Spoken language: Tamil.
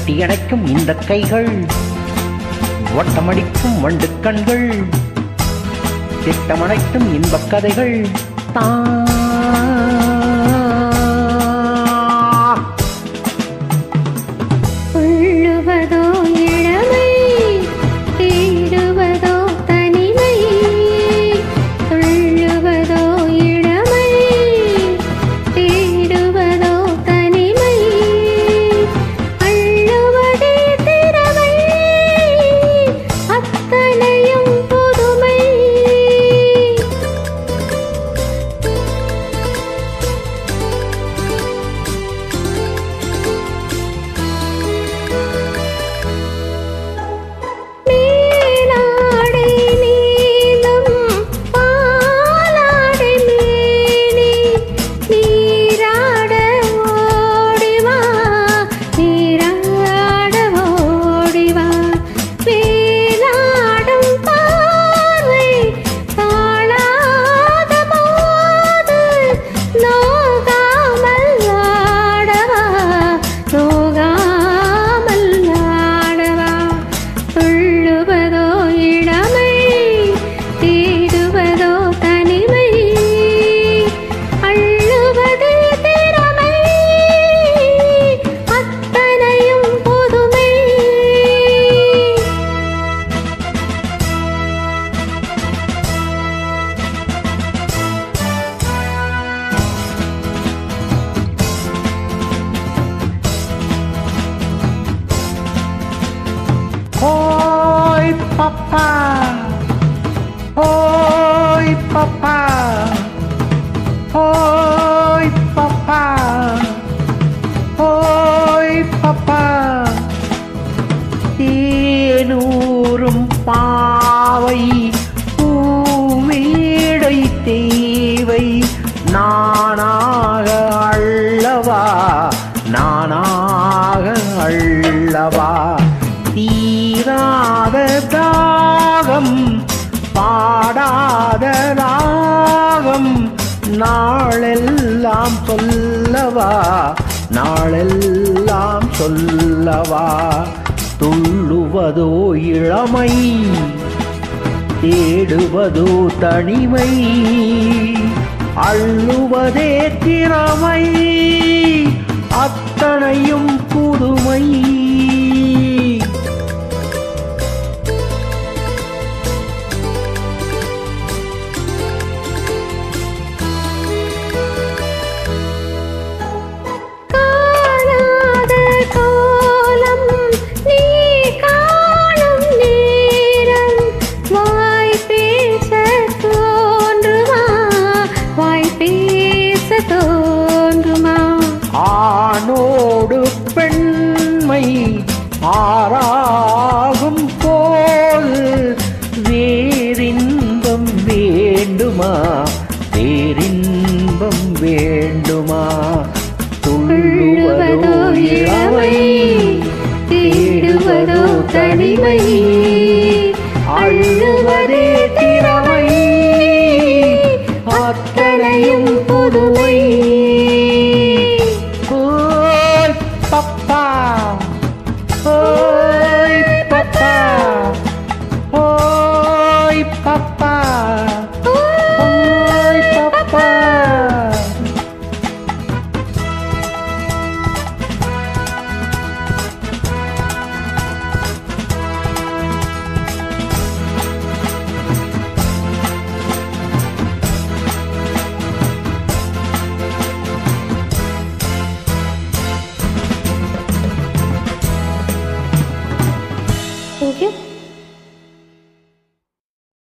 கட்டியணைக்கும் இந்த கைகள் வட்டமடிக்கும் வண்டு கண்கள் திட்டமனைத்தும் இன்பக் கதைகள் தான் உள்ளுவதோ இளமை தேடுவதோ தனிமை உள்ளுவதோ இளமை தேடுவதோ தனிமை அள்ளுவதே திறமை அத்தனையும் புதுமை மேலாடை நீளும் பாலாடை மேனி நீராட ஓடிவா நீராட ஓடிவா வேலாடும் பார்வை தாழாத போது நோகாமல் ஆடவா நோகாமல் ஆடவா துள்ளுவதோ இளமை தேடுவதோ தனிமை அள்ளுவதே திறமை அத்தனையும் புதுமை Oi, papá! Oi, papá! Oi, papá! Oi, papá! தேனூரும் பாவை பூமீடை தேவை நானாக அள்ளவா நானாக அள்ளவா தீராத தாகம் பாடாத ராகம் நாளெல்லாம் சொல்லவா நாளெல்லாம் சொல்லவா துள்ளுவதோ இளமை தேடுவதோ தனிமை அள்ளுவதே திறமை அத்தனையும் புதுமை காணாத கோலம் நீ காணும் நேரம் வாய் பேச தோன்றுமா வாய் பேச தோன்றுமா ஆணோடு பெண்மை ஆறா